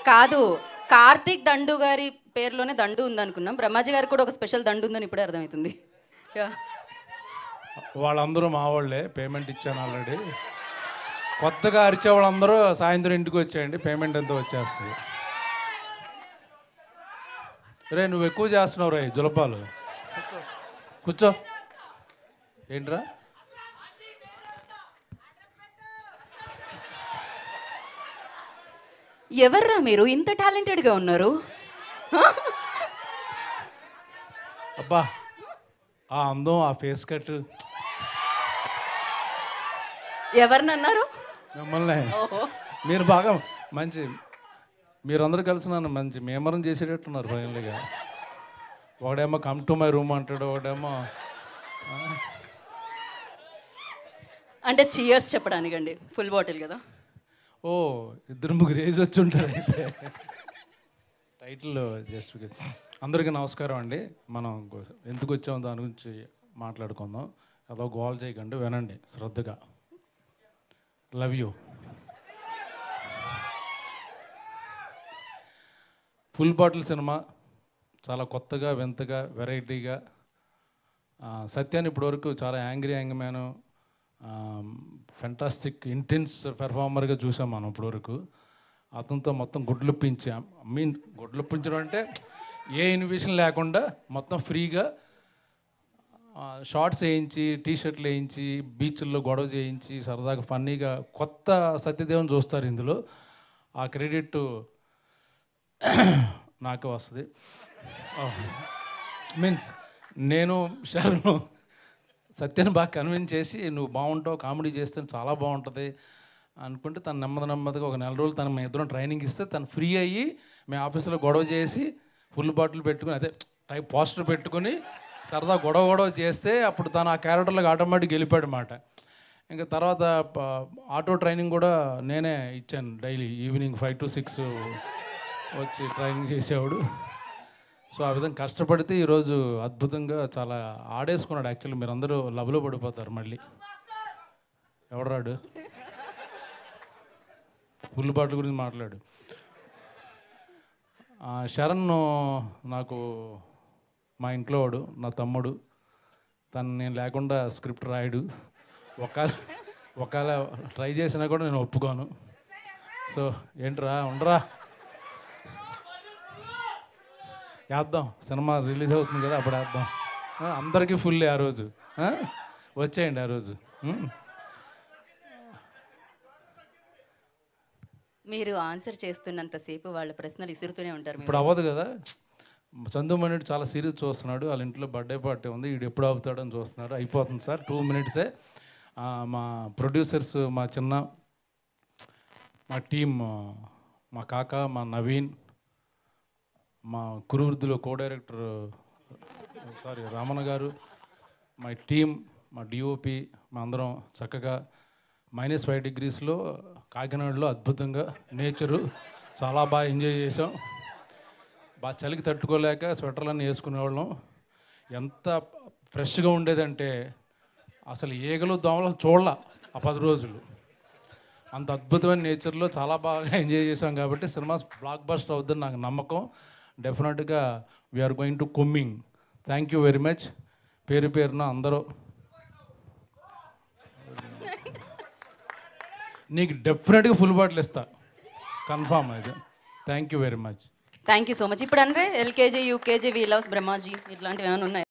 కాదు కార్తీక్ దండు గారి పేరులోనే దండు ఉందనుకున్నాం బ్రహ్మాజీ గారికి కూడా ఒక స్పెషల్ దండు ఉందని ఇప్పుడే అర్థమవుతుంది యా. వాళ్ళందరూ మా వాళ్ళే పేమెంట్ ఇచ్చాను ఆల్రెడీ కొత్తగా అరిచే వాళ్ళందరూ సాయంత్రం ఇంటికి వచ్చేయండి పేమెంట్ ఎంతో వచ్చేస్తుంది రే నువ్వు ఎక్కువ చేస్తున్నావు రే జులపాలు కూర్చో ఏంట్రా ఎవర్రా మీరు ఇంత టాలెంటెడ్గా ఉన్నారు అబ్బా ఆ అందం ఆ ఫేస్ కట్ ఎవరినన్నారు మిమ్మల్ని ఓహో మీరు బాగా మంచి మీరందరూ కలిసి నన్ను మంచి మేమరం చేసేటట్టున్నారు ఫైనల్గా ఒకడేమో కమ్ టు మై రూమ్ అంటాడు ఒకడేమో అంటే చియర్స్ చెప్పడానికండి ఫుల్ బాటిల్ కదా ఓ ఇద్దరు ముగ్గురు ఏజ్ వచ్చి ఉంటారు అయితే టైటిల్ జస్ట్ అందరికీ నమస్కారం అండి మనం గో- ఎందుకు వచ్చామో దాని గురించి మాట్లాడుకుందాం అదో గోల్ చేయకండి వినండి శ్రద్ధగా love you full bottle cinema చాలా కొత్తగా వింతగా వెరైటీగా ఆ, సత్యాన్ని ఇప్పటివరకు చాలా angry young man fantastic intense పెర్ఫార్మర్గా చూసాం మనం ఇప్పటివరకు అతనితో మొత్తం గుడ్లుప్పించి ఐ మీన్ గుడ్లుప్పించడం అంటే ఏ ఇన్విషన్ లేకుండా మొత్తం ఫ్రీగా షార్ట్స్ వేయించి టీ షర్ట్లు వేయించి బీచ్ల్లో గొడవ చేయించి సరదాగా ఫన్నీగా కొత్త సత్యదేవన్ చూస్తారు ఇందులో ఆ క్రెడిట్ నాకు వస్తుంది మీన్స్ నేను శరణు సత్యాన్ని బాగా కన్విన్స్ చేసి నువ్వు బాగుంటావు కామెడీ చేస్తే చాలా బాగుంటుంది అనుకుంటే తను నెమ్మది నెమ్మదిగా ఒక నెల రోజులు తను మేము ఇద్దరం ట్రైనింగ్ ఇస్తే తను ఫ్రీ అయ్యి మేము ఆఫీస్లో గొడవ చేసి ఫుల్ బాటిల్ పెట్టుకుని అదే టైప్ పోస్టర్ పెట్టుకుని సరదా గొడవ గొడవ చేస్తే అప్పుడు తను ఆ క్యారెక్టర్లకు ఆటోమేటిక్ వెళ్ళిపోయాడు అనమాట ఇంకా తర్వాత ప- ఆటో ట్రైనింగ్ కూడా నేనే ఇచ్చాను daily evening five to six వచ్చి ట్రైనింగ్ చేసేవాడు సో ఆ విధంగా కష్టపడితే ఈరోజు అద్భుతంగా చాలా ఆడేసుకున్నాడు యాక్చువల్లీ మీరు అందరూ లవ్లో పడిపోతారు మళ్ళీ ఎవడరాడు ఫుల్ బాటిల్ గురించి మాట్లాడు ఆ, శరణ్ నాకు మా ఇంట్లో వాడు నా తమ్ముడు తను నేను లేకుండా స్క్రిప్ట్ రాయడు ఒకవేళ ఒకవేళ ట్రై చేసినా కూడా నేను ఒప్పుకోను సో ఏంట్రా ఉండరా వేద్దాం సినిమా రిలీజ్ అవుతుంది కదా అప్పుడు వేద్దాం ఆ, అందరికీ ఫుల్ ఆ రోజు ఆ? వచ్చేయండి ఆ రోజు ఉం? మీరు ఆన్సర్ చేస్తున్నంతసేపు వాళ్ళ ప్రశ్నలు ఇసురుతూనే ఉంటారు మీరు ఇప్పుడు అవ్వదు కదా చందు మనిట్ చాలా సీరియస్ చూస్తున్నాడు వాళ్ళ ఇంట్లో బర్త్డే పార్టీ ఉంది వీడు ఎప్పుడు ఆపుతాడు అని చూస్తున్నారు అయిపోతుంది సార్ టూ మినిట్సే ఆ, మా ప్రొడ్యూసర్స్ మా చిన్న మా టీం మా కాక మా నవీన్ మా కురువృద్ధులు co director sorry Ramanna garu మా టీం మా డిఓపి మా అందరం చక్కగా మైనస్ ఫైవ్ డిగ్రీస్లో కాకినాడలో అద్భుతంగా నేచరు చాలా బాగా ఎంజాయ్ చేసాం బాగా చలికి తట్టుకోలేక స్వెటర్లన్నీ వేసుకునేవాళ్ళం ఎంత ఫ్రెష్గా ఉండేదంటే అసలు ఈగలు దోమలు చూడాల ఆ పది రోజులు అంత అద్భుతమైన నేచర్లో చాలా బాగా ఎంజాయ్ చేసాం కాబట్టి సినిమా బ్లాక్ బస్టర్ అవుద్దని నాకు నమ్మకం డెఫినెట్గా we are going to coming thank you very much పేరు పేరున అందరూ నీకు డెఫినెట్గా ఫుల్ బాటిల్ ఇస్తా కన్ఫామ్ అయితే thank you very much thank you so much ఇప్పుడు అంటే LKG UKG we loves Brahmaji ఇట్లాంటివి ఏమైనా ఉన్నాయి